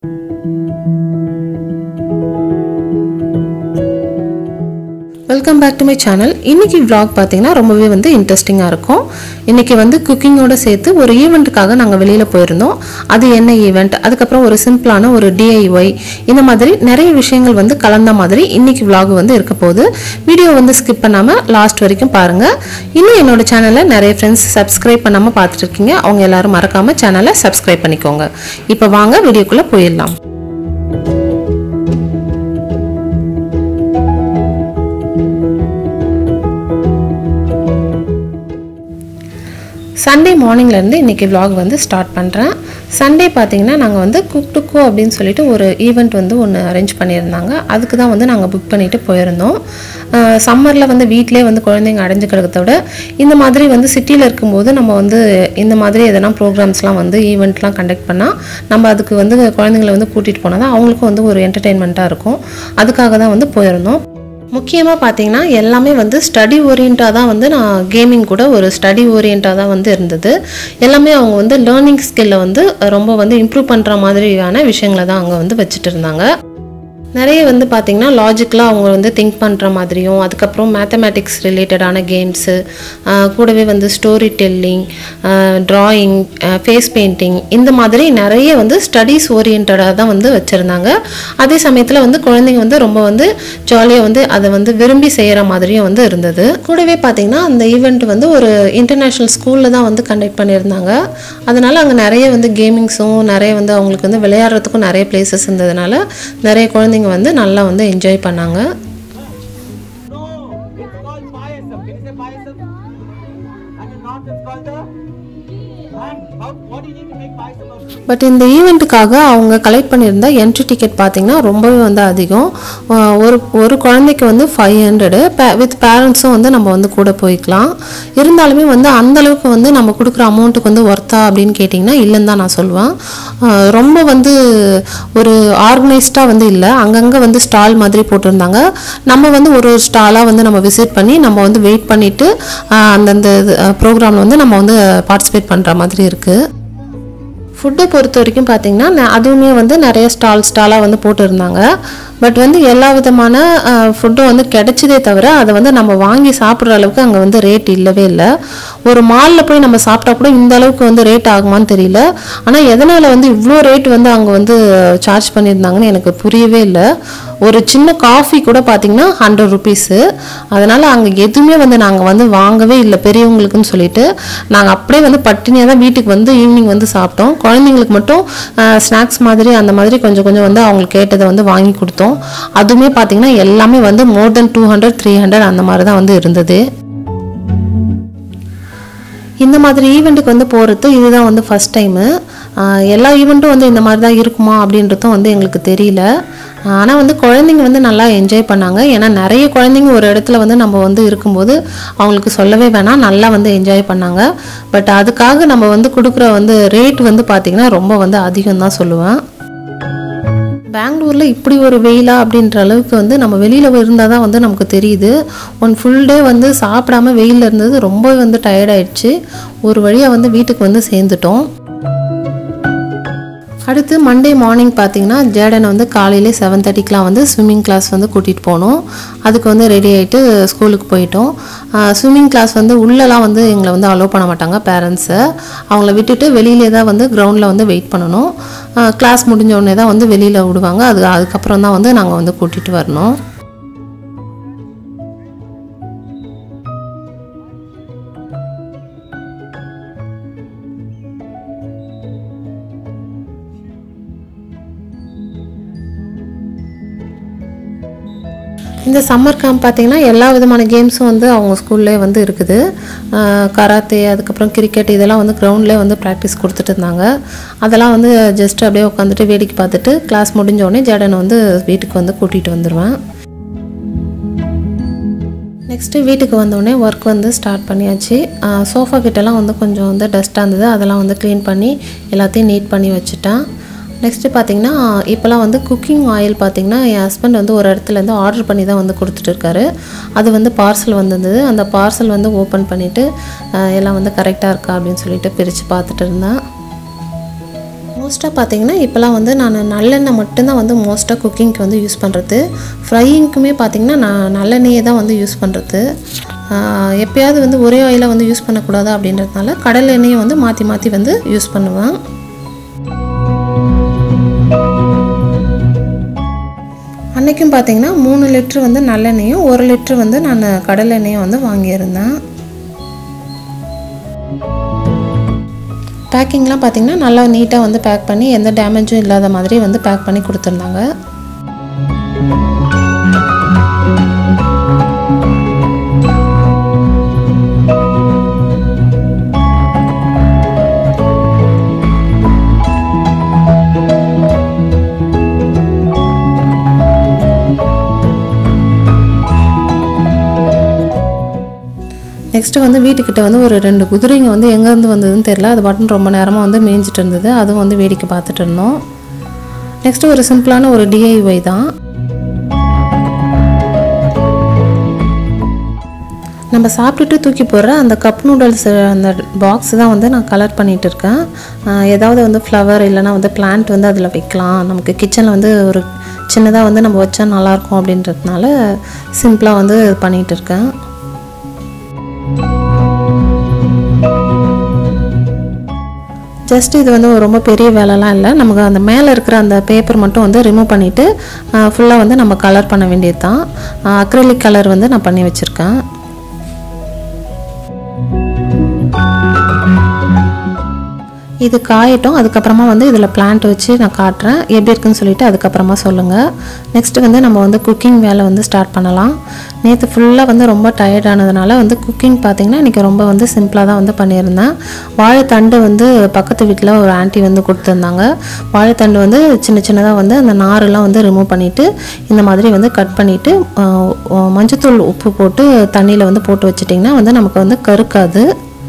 Welcome back to my channel இன்னைக்கு vlog பார்த்தீங்கன்னா ரொம்பவே வந்து இன்ட்ரெஸ்டிங்காக இருக்கும் இன்னைக்கு வந்து குக்கிங்கோட சேர்த்து ஒரு ஈவெண்ட்டுக்காக நாங்கள் வெளியில் போயிருந்தோம் அது என்ன ஈவெண்ட் அதுக்கப்புறம் ஒரு சிம்பிளான ஒரு டிஐஒய் இந்த மாதிரி நிறைய விஷயங்கள் வந்து கலந்த மாதிரி இன்னைக்கு vlog வந்து இருக்க போகுது வீடியோ வந்து ஸ்கிப் பண்ணாமல் லாஸ்ட் வரைக்கும் பாருங்கள் இன்னும் என்னோட சேனலை நிறைய ஃப்ரெண்ட்ஸ் சப்ஸ்கிரைப் பண்ணாமல் பார்த்துட்டு இருக்கீங்க அவங்க எல்லாரும் மறக்காமல் சேனலை சப்ஸ்கிரைப் பண்ணிக்கோங்க இப்போ வாங்க வீடியோக்குள்ளே போயிடலாம் சண்டே மார்னிங்லேருந்து இன்றைக்கி vlog வந்து ஸ்டார்ட் பண்ணுறேன் சண்டே பார்த்தீங்கன்னா நாங்கள் வந்து குக் டு கோ அப்படின்னு சொல்லிட்டு ஒரு ஈவெண்ட் வந்து ஒன்று அரேஞ்ச் பண்ணியிருந்தாங்க அதுக்கு தான் வந்து நாங்கள் புக் பண்ணிட்டு போயிருந்தோம் சம்மரில் வந்து வீட்டிலே வந்து குழந்தைங்க அடைஞ்சு கிடக்கிறத விட இந்த மாதிரி வந்து சிட்டியில் இருக்கும்போது நம்ம வந்து இந்த மாதிரி எதனா ப்ரோக்ராம்ஸ்லாம் வந்து ஈவெண்ட்லாம் கண்டக்ட் பண்ணால் நம்ம அதுக்கு வந்து குழந்தைங்களை வந்து கூட்டிகிட்டு போனால் தான் அவங்களுக்கும் வந்து ஒரு என்டர்டெயின்மெண்ட்டாக இருக்கும் அதுக்காக தான் வந்து போயிருந்தோம் முக்கியமாக பார்த்தீங்கன்னா எல்லாமே வந்து ஸ்டடி ஓரியண்ட்டாக தான் வந்து நான் கேமிங் கூட ஒரு ஸ்டடி ஓரியண்ட்டாக தான் வந்து இருந்தது எல்லாமே அவங்க வந்து லேர்னிங் ஸ்கில்லை வந்து ரொம்ப வந்து இம்ப்ரூவ் பண்ணுற மாதிரியான விஷயங்களை தான் அங்கே வந்து வச்சுட்டு இருந்தாங்க நிறைய வந்து பார்த்திங்கன்னா லாஜிக்கலாக அவங்க வந்து திங்க் பண்ணுற மாதிரியும் அதுக்கப்புறம் மேத்தமேட்டிக்ஸ் ரிலேட்டடான கேம்ஸு கூடவே வந்து story telling drawing face painting இந்த மாதிரி நிறைய வந்து ஸ்டடீஸ் ஓரியன்டாக தான் வந்து வச்சுருந்தாங்க அதே சமயத்தில் வந்து குழந்தைங்க வந்து ரொம்ப வந்து ஜாலியாக வந்து அதை வந்து விரும்பி செய்கிற மாதிரியும் வந்து இருந்தது கூடவே பார்த்திங்கன்னா அந்த ஈவெண்ட் வந்து ஒரு இன்டர்நேஷ்னல் ஸ்கூலில் தான் வந்து கண்டக்ட் பண்ணியிருந்தாங்க அதனால் அங்கே நிறைய வந்து கேமிங்ஸும் நிறைய வந்து அவங்களுக்கு வந்து விளையாடுறதுக்கும் நிறைய பிளேசஸ் இருந்ததுனால நிறைய குழந்தைங்க வந்து நல்லா வந்து என்ஜாய் பண்ணாங்க No, it's called payasam. Can you say payasam? And in north it's called the. And how, what do you need to make payasam of? But இந்த ஈவெண்ட்டுக்காக அவங்க கலெக்ட் பண்ணியிருந்த என்ட்ரி டிக்கெட் பார்த்தீங்கன்னா ரொம்பவே வந்து அதிகம் அஹ் ஒரு ஒரு குழந்தைக்கு வந்து ஃபைவ் ஹண்ட்ரடு வித் பேரண்ட்ஸும் வந்து நம்ம வந்து கூட போய்க்கலாம் இருந்தாலுமே வந்து அந்த அளவுக்கு வந்து நம்ம கொடுக்குற அமௌண்ட்டுக்கு வந்து ஒர்த்தா அப்படின்னு கேட்டிங்கன்னா இல்லைன்னு தான் நான் சொல்லுவேன் அஹ் ரொம்ப வந்து ஒரு ஆர்கனைஸ்டாக வந்து இல்லை அங்கங்கே வந்து ஸ்டால் மாதிரி போட்டிருந்தாங்க நம்ம வந்து ஒரு ஒரு ஸ்டாலாக வந்து நம்ம விசிட் பண்ணி நம்ம வந்து வெயிட் பண்ணிவிட்டு அந்தந்த ப்ரோக்ராமில் வந்து நம்ம வந்து பார்ட்டிசிபேட் பண்ணுற மாதிரி இருக்குது ஃபுட்டை பொறுத்த வரைக்கும் பார்த்தீங்கன்னா ந- அதுவுமே வந்து நிறைய ஸ்டால் ஸ்டாலாக வந்து போட்டிருந்தாங்க பட் வந்து எல்லா விதமான ஃபுட்டும் வந்து கிடைச்சதே தவிர அதை வந்து நம்ம வாங்கி சாப்பிட்ற அளவுக்கு அங்கே வந்து ரேட் இல்லவே இல்லை ஒரு மாலில் போய் நம்ம சாப்பிட்டா கூட இந்த அளவுக்கு வந்து ரேட் ஆகுமான்னு தெரியல ஆனால் எதனால் வந்து இவ்வளோ ரேட் வந்து அங்கே வந்து சார்ஜ் பண்ணியிருந்தாங்கன்னு எனக்கு புரியவே இல்லை ஒரு சின்ன காஃபி கூட பார்த்தீங்கன்னா ஹண்ட்ரட் ருபீஸு அதனால் அங்கே எதுவுமே வந்து நாங்கள் வந்து வாங்கவே இல்லை பெரியவங்களுக்குன்னு சொல்லிட்டு நாங்கள் அப்படியே வந்து பட்டினியாக தான் வீட்டுக்கு வந்து ஈவினிங் வந்து சாப்பிட்டோம் குழந்தைங்களுக்கு மட்டும் ஸ்நாக்ஸ் மாதிரி அந்த மாதிரி கொஞ்சம் கொஞ்சம் வந்து அவங்களுக்கு கேட்டதை வந்து வாங்கி கொடுத்தோம் அதுவுமே பார்த்தீங்கன்னா எல்லாமே வந்து more than two hundred three hundred அந்த மாதிரி தான் வந்து இருந்தது இந்த மாதிரி ஈவெண்ட்டுக்கு வந்து போகிறது இதுதான் வந்து ஃபஸ்ட் டைமு எல்லா ஈவெண்ட்டும் வந்து இந்த மாதிரி தான் இருக்குமா அப்படின்றதும் வந்து எங்களுக்கு தெரியல ஆனால் வந்து குழந்தைங்க வந்து நல்லா என்ஜாய் பண்ணாங்க ஏன்னா நிறைய குழந்தைங்க ஒரு இடத்துல வந்து நம்ம வந்து இருக்கும்போது அவங்களுக்கு சொல்லவே வேணாம் நல்லா வந்து என்ஜாய் பண்ணாங்க பட் அதுக்காக நம்ம வந்து கொடுக்குற வந்து ரேட் வந்து பார்த்திங்கன்னா ரொம்ப வந்து அதிகம் தான் சொல்லுவேன் பெங்களூரில் இப்படி ஒரு வெயிலா அப்படின்ற அளவுக்கு வந்து நம்ம வெளியில் இருந்தால் தான் வந்து நமக்கு தெரியுது ஒன் ஃபுல் டே வந்து சாப்பிடாம வெயிலில் இருந்தது ரொம்ப வந்து டயர்ட் ஆயிடுச்சு ஒரு வழியாக வந்து வீட்டுக்கு வந்து சேர்ந்துட்டோம் அடுத்து மண்டே மார்னிங் பார்த்தீங்கன்னா ஜேடனை வந்து காலையிலே செவன் தேர்ட்டிக்கெலாம் வந்து ஸ்விம்மிங் கிளாஸ் வந்து கூட்டிகிட்டு போனோம் அதுக்கு வந்து ரெடி ஆகிட்டு ஸ்கூலுக்கு போயிட்டோம் ஸ்விம்மிங் கிளாஸ் வந்து உள்ளெல்லாம் வந்து எங்களை வந்து அலோவ் பண்ண மாட்டாங்க பேரண்ட்ஸை அவங்கள விட்டுட்டு வெளியிலே தான் வந்து கிரவுண்டில் வந்து வெயிட் பண்ணணும் கிளாஸ் முடிஞ்ச உடனே தான் வந்து வெளியில் விடுவாங்க அது அதுக்கப்புறம் தான் வந்து நாங்கள் வந்து கூட்டிகிட்டு வரணும் இந்த சம்மர் கேம்ப் பார்த்தீங்கன்னா எல்லா விதமான கேம்ஸும் வந்து அவங்க ஸ்கூல்லே வந்து இருக்குது கராத்தே அதுக்கப்புறம் கிரிக்கெட் இதெல்லாம் வந்து கிரவுண்ட்லேயே வந்து ப்ராக்டிஸ் கொடுத்துட்டு இருந்தாங்க அதெல்லாம் வந்து ஜஸ்ட் அப்படியே உட்காந்துட்டு வேடிக்கை பார்த்துட்டு கிளாஸ் முடிஞ்ச உடனே ஜடனை வந்து வீட்டுக்கு வந்து கூட்டிகிட்டு வந்துடுவேன் நெக்ஸ்ட்டு வீட்டுக்கு வந்தோடனே ஒர்க் வந்து ஸ்டார்ட் பண்ணியாச்சு சோஃபா கிட்டலாம் வந்து கொஞ்சம் வந்து டஸ்ட்டாக இருந்தது அதெல்லாம் வந்து க்ளீன் பண்ணி எல்லாத்தையும் நீட் பண்ணி வச்சுட்டேன் நெக்ஸ்ட்டு பார்த்தீங்கன்னா இப்போலாம் வந்து குக்கிங் ஆயில் பார்த்தீங்கன்னா என் ஹஸ்பண்ட் வந்து ஒரு இடத்துலேருந்து ஆர்டர் பண்ணி தான் வந்து கொடுத்துட்டு இருக்காரு அது வந்து பார்சல் வந்திருந்தது அந்த பார்சல் வந்து ஓப்பன் பண்ணிவிட்டு எல்லாம் வந்து கரெக்டாக இருக்கா அப்படின்னு சொல்லிட்டு பிரித்து பார்த்துட்டு இருந்தேன் மோஸ்ட்டாக பார்த்தீங்கன்னா இப்போலாம் வந்து நான் நல்லெண்ணெய் மட்டும்தான் வந்து மோஸ்ட்டாக குக்கிங்க்கு வந்து யூஸ் பண்ணுறது ஃப்ரையிங்க்குமே பார்த்தீங்கன்னா நான் நல்லெண்ணெயை தான் வந்து யூஸ் பண்ணுறது எப்பயாவது வந்து ஒரே ஆயிலை வந்து யூஸ் பண்ணக்கூடாது அப்படின்றதுனால கடல் எண்ணெயை வந்து மாற்றி மாற்றி வந்து யூஸ் பண்ணுவேன் அன்றைக்கும் பார்த்தீங்கன்னா மூணு லிட்ரு வந்து நல்லெண்ணெயும் ஒரு லிட்ரு வந்து நான் கடல் எண்ணெயும் வந்து வாங்கியிருந்தேன் பேக்கிங்லாம் பார்த்தீங்கன்னா நல்லா நீட்டாக வந்து பேக் பண்ணி எந்த டேமேஜும் இல்லாத மாதிரி வந்து பேக் பண்ணி கொடுத்துருந்தாங்க நெக்ஸ்ட்டு வந்து வீட்டுக்கிட்ட வந்து ஒரு ரெண்டு குதிரைங்க வந்து எங்கேருந்து வந்ததுன்னு தெரில அது பாட்டுன்னு ரொம்ப நேரமாக வந்து மேய்ஞ்சிட்டு இருந்தது அதுவும் வந்து வேடிக்கை பார்த்துட்டு இருந்தோம் நெக்ஸ்ட்டு ஒரு சிம்பிளான ஒரு டிஐஒய் தான் நம்ம சாப்பிட்டுட்டு தூக்கி போடுற அந்த கப் நூடுல்ஸ் அந்த பாக்ஸ் தான் வந்து நான் கலர் பண்ணிகிட்டு இருக்கேன் ஆஹ் ஏதாவது வந்து ஃப்ளவர் இல்லைனா வந்து பிளான்ட் வந்து அதில் வைக்கலாம் நமக்கு கிச்சனில் வந்து ஒரு சின்னதாக வந்து நம்ம வச்சா நல்லாயிருக்கும் அப்படின்றதுனால சிம்பிளாக வந்து பண்ணிகிட்டு இருக்கேன் ஜஸ்ட் இது வந்து ரொம்ப பெரிய வேலைலாம் இல்லை நமக்கு அந்த மேலே இருக்கிற அந்த பேப்பர் மட்டும் வந்து ரிமூவ் பண்ணிவிட்டு ஃபுல்லாக வந்து நம்ம கலர் பண்ண வேண்டியது தான் அக்ரிலிக் கலர் வந்து நான் பண்ணி வச்சுருக்கேன் இது காயட்டும் அதுக்கப்புறமா வந்து இதில் பிளான்ட் வச்சு நான் காட்டுறேன் எப்படி இருக்குன்னு சொல்லிட்டு அதுக்கப்புறமா சொல்லுங்கள் நெக்ஸ்ட் வந்து நம்ம வந்து குக்கிங் வேலை வந்து ஸ்டார்ட் பண்ணலாம் நேற்று ஃபுல்லாக வந்து ரொம்ப டயர்ட் ஆனதுனால வந்து குக்கிங் பார்த்திங்கன்னா இன்றைக்கி ரொம்ப வந்து சிம்பிளாக தான் வந்து பண்ணியிருந்தேன் வாழைத்தண்டு வந்து பக்கத்து வீட்டில் ஒரு ஆண்டி வந்து கொடுத்துருந்தாங்க வாழைத்தண்டு வந்து சின்ன சின்னதாக வந்து அந்த நாரெல்லாம் வந்து ரிமூவ் பண்ணிவிட்டு இந்த மாதிரி வந்து கட் பண்ணிவிட்டு மஞ்சத்தூள் உப்பு போட்டு தண்ணியில் வந்து போட்டு வச்சிட்டிங்கன்னா வந்து நமக்கு வந்து கருக்காது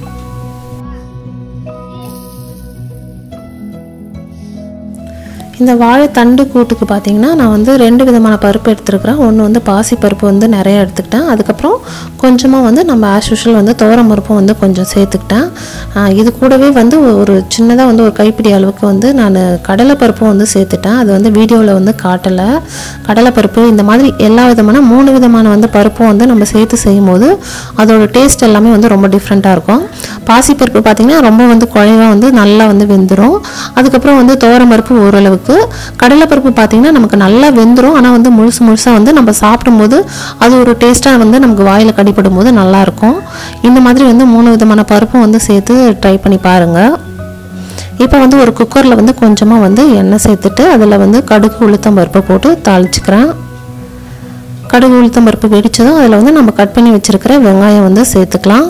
இந்த வாழைத்தண்டு கூட்டுக்கு பார்த்தீங்கன்னா நான் வந்து ரெண்டு விதமான பருப்பு எடுத்துருக்கிறேன் ஒன்று வந்து பாசி பருப்பு வந்து நிறைய எடுத்துக்கிட்டேன் அதுக்கப்புறம் கொஞ்சமாக வந்து நம்ம ஆஸ் யூஷுவல் வந்து துவரம் பருப்பும் வந்து கொஞ்சம் சேர்த்துக்கிட்டேன் ஆஹ் இது கூடவே வந்து ஒரு சின்னதாக வந்து ஒரு கைப்பிடி அளவுக்கு வந்து நான் கடலைப்பருப்பும் வந்து சேர்த்துட்டேன் அது வந்து வீடியோவில் வந்து காட்டலை கடலைப்பருப்பு இந்த மாதிரி எல்லா விதமான மூணு விதமான வந்து பருப்பும் வந்து நம்ம சேர்த்து செய்யும்போது அதோட டேஸ்ட் எல்லாமே வந்து ரொம்ப டிஃப்ரெண்ட்டாக இருக்கும் பாசிப்பருப்பு பார்த்திங்கன்னா ரொம்ப வந்து குழைவாக வந்து நல்லா வந்து வெந்துடும் அதுக்கப்புறம் வந்து துவரம் பருப்பு ஓரளவுக்கு கடலைப்பருப்பு பார்த்திங்கன்னா நமக்கு நல்லா வெந்துடும் ஆனால் வந்து முழுசு முழுசாக வந்து நம்ம சாப்பிடும்போது அது ஒரு டேஸ்ட்டாக வந்து நமக்கு வாயில் கடிப்படும் போது நல்லாயிருக்கும் இந்த மாதிரி வந்து மூணு விதமான பருப்பும் வந்து சேர்த்து ட்ரை பண்ணி பாருங்கள் இப்போ வந்து ஒரு குக்கரில் வந்து கொஞ்சமாக வந்து எண்ணெய் சேர்த்துட்டு அதில் வந்து கடுகு உளுத்தம் பருப்பை போட்டு தாளிச்சுக்கிறேன் கடுகு உளுத்தம் பருப்பு வெடிச்சதும் அதில் வந்து நம்ம கட் பண்ணி வச்சுருக்கிற வெங்காயம் வந்து சேர்த்துக்கலாம்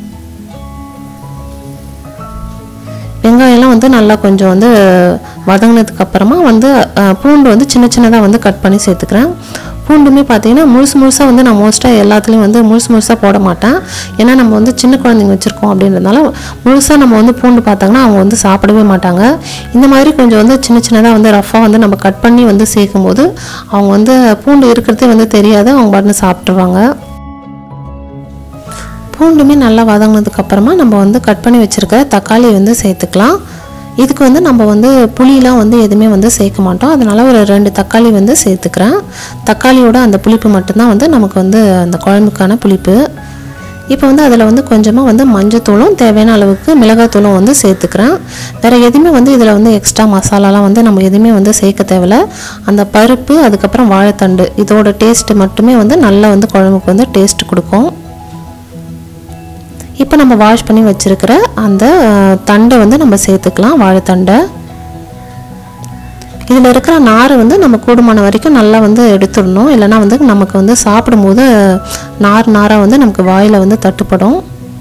வெங்காயம்லாம் வந்து நல்லா கொஞ்சம் வந்து வதங்கினதுக்கு அப்புறமா வந்து அஹ், பூண்டு வந்து சின்ன சின்னதாக வந்து கட் பண்ணி சேர்த்துக்கிறேன் பூண்டுமே பார்த்தீங்கன்னா முழுசு முழுசாக வந்து நான் மோஸ்ட்டாக எல்லாத்துலேயும் வந்து முழுசு முழுசாக போட மாட்டேன் ஏன்னா நம்ம வந்து சின்ன குழந்தைங்க வச்சுருக்கோம் அப்படின்றதுனால முழுசாக நம்ம வந்து பூண்டு பார்த்தாங்கன்னா அவங்க வந்து சாப்பிடவே மாட்டாங்க இந்த மாதிரி கொஞ்சம் வந்து சின்ன சின்னதாக வந்து ரஃபாக வந்து நம்ம கட் பண்ணி வந்து சேர்க்கும்போது அவங்க வந்து பூண்டு இருக்கிறதே வந்து தெரியாது அவங்க பாட்டுன்னு சாப்பிட்ருவாங்க பூண்டுமே நல்லா வதங்கினதுக்கு அப்புறமா நம்ம வந்து கட் பண்ணி வச்சுருக்க தக்காளி வந்து சேர்த்துக்கலாம் இதுக்கு வந்து நம்ம வந்து புளியெலாம் வந்து எதுவுமே வந்து சேர்க்க மாட்டோம் அதனால் ஒரு ரெண்டு தக்காளி வந்து சேர்த்துக்கிறேன் தக்காளியோட அந்த புளிப்பு மட்டும்தான் வந்து நமக்கு வந்து அந்த குழம்புக்கான புளிப்பு இப்போ வந்து அதில் வந்து கொஞ்சமாக வந்து மஞ்சத்தூளும் தேவையான அளவுக்கு மிளகாத்தூளும் வந்து சேர்த்துக்கிறேன் வேறு எதுவுமே வந்து இதில் வந்து எக்ஸ்ட்ரா மசாலாலாம் வந்து நம்ம எதுவுமே வந்து சேர்க்க தேவையில்ல அந்த பருப்பு அதுக்கப்புறம் வாழைத்தண்டு இதோட டேஸ்ட்டு மட்டுமே வந்து நல்லா வந்து குழம்புக்கு வந்து டேஸ்ட் கொடுக்கும் இப்போ நம்ம வாஷ் பண்ணி வச்சுருக்கிற அந்த அஹ், தண்டை வந்து நம்ம சேர்த்துக்கலாம் வாழைத்தண்டை இதில் இருக்கிற நாரை வந்து நம்ம கூடுமான வரைக்கும் நல்லா வந்து எடுத்துடணும் இல்லைன்னா வந்து நமக்கு வந்து சாப்பிடும்போது நார் நாராக வந்து நமக்கு வாயில் வந்து தட்டுப்படும்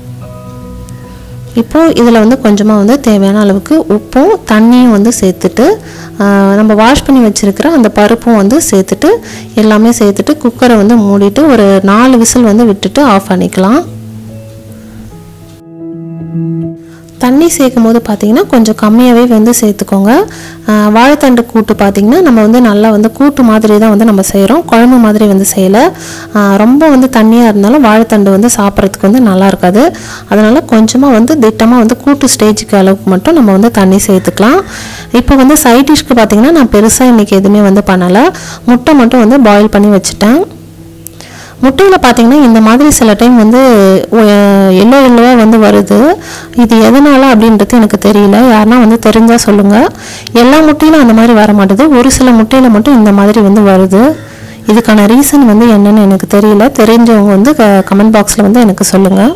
இப்போது இதில் வந்து கொஞ்சமாக வந்து தேவையான அளவுக்கு உப்பும் தண்ணியும் வந்து சேர்த்துட்டு ஆஹ், நம்ம வாஷ் பண்ணி வச்சுருக்கிற அந்த பருப்பும் வந்து சேர்த்துட்டு எல்லாமே சேர்த்துட்டு குக்கரை வந்து மூடிட்டு ஒரு நாலு விசில் வந்து விட்டுட்டு ஆஃப் பண்ணிக்கலாம் தண்ணி சேர்க்கும் போது பார்த்தீங்கன்னா கொஞ்சம் கம்மியாகவே வந்து சேர்த்துக்கோங்க ஆஹ் வாழைத்தண்டு கூட்டு பார்த்தீங்கன்னா நம்ம வந்து நல்லா வந்து கூட்டு மாதிரி தான் வந்து நம்ம செய்கிறோம் குழம்பு மாதிரி வந்து செய்யலை ஆஹ் ரொம்ப வந்து தண்ணியாக இருந்தாலும் வாழைத்தண்டு வந்து சாப்பிட்றதுக்கு வந்து நல்லா இருக்காது அதனால் கொஞ்சமாக வந்து திட்டமாக வந்து கூட்டு ஸ்டேஜுக்கு அளவுக்கு மட்டும் நம்ம வந்து தண்ணி சேர்த்துக்கலாம் இப்போ வந்து சைட் டிஷ்க்கு பார்த்தீங்கன்னா நான் பெருசாக இன்றைக்கி எதுவுமே வந்து பண்ணலை முட்டை மட்டும் வந்து பாயில் பண்ணி வச்சுட்டேன் முட்டையில் பார்த்தீங்கன்னா இந்த மாதிரி சில டைம் வந்து எல்லோ எல்லோவாக வந்து வருது இது எதனால் அப்படின்றது எனக்கு தெரியல யாருன்னா வந்து தெரிஞ்சால் சொல்லுங்கள் எல்லா முட்டையிலும் அந்த மாதிரி வர மாட்டுது ஒரு சில முட்டையில் மட்டும் இந்த மாதிரி வந்து வருது இதுக்கான ரீசன் வந்து என்னன்னு எனக்கு தெரியல தெரிஞ்சவங்க வந்து கமெண்ட் பாக்ஸில் வந்து எனக்கு சொல்லுங்கள்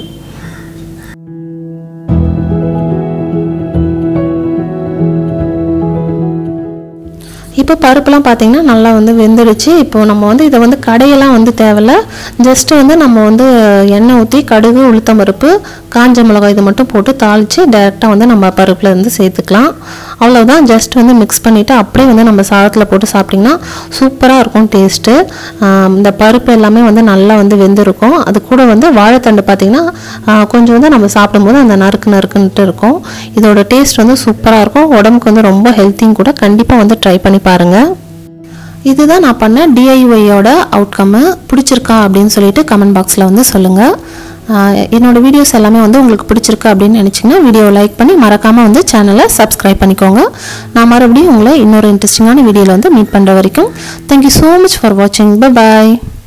இப்போ பருப்புலாம் பார்த்தீங்கன்னா நல்லா வந்து வெந்துடுச்சு இப்போ நம்ம வந்து இதை வந்து கடையெல்லாம் வந்து தேவையில்ல ஜஸ்ட் வந்து நம்ம வந்து எண்ணெய் ஊற்றி கடுகு உளுத்தம் பருப்பு காஞ்ச மிளகாய் இது மட்டும் போட்டு தாளித்து டேரெக்டாக வந்து நம்ம பருப்பில் இருந்து சேர்த்துக்கலாம் அவ்வளோதான் ஜஸ்ட் வந்து மிக்ஸ் பண்ணிவிட்டு அப்படியே வந்து நம்ம சாதத்தில் போட்டு சாப்பிட்டிங்கன்னா சூப்பராக இருக்கும் டேஸ்ட்டு இந்த பருப்பு எல்லாமே வந்து நல்லா வந்து வெந்திருக்கும் அது கூட வந்து வாழைத்தண்டு பார்த்திங்கன்னா ஆஹ் கொஞ்சம் வந்து நம்ம சாப்பிடும்போது அந்த நறுக்கு நறுக்குன்ட்டு இருக்கும் இதோட டேஸ்ட் வந்து சூப்பராக இருக்கும் உடம்புக்கு வந்து ரொம்ப ஹெல்த்தியும் கூட கண்டிப்பாக வந்து ட்ரை பண்ணி பாருங்கள் இதுதான் நான் பண்ண டிஐஒயோட அவுட்கம்மு பிடிச்சிருக்கா அப்படின்னு சொல்லிட்டு கமெண்ட் பாக்ஸில் வந்து சொல்லுங்கள் என்னோட வீடியோஸ் எல்லாமே வந்து உங்களுக்கு பிடிச்சிருக்கு அப்படின்னு நினச்சிங்கன்னா வீடியோவை லைக் பண்ணி மறக்காமல் வந்து சேனலை சப்ஸ்கிரைப் பண்ணிக்கோங்க நான் மறுபடியும் உங்களை இன்னொரு இன்ட்ரெஸ்டிங்கான வீடியோவில் வந்து மீட் பண்ணுற வரைக்கும் தேங்க்யூ ஸோ மச் ஃபார் வாட்சிங் பை பாய்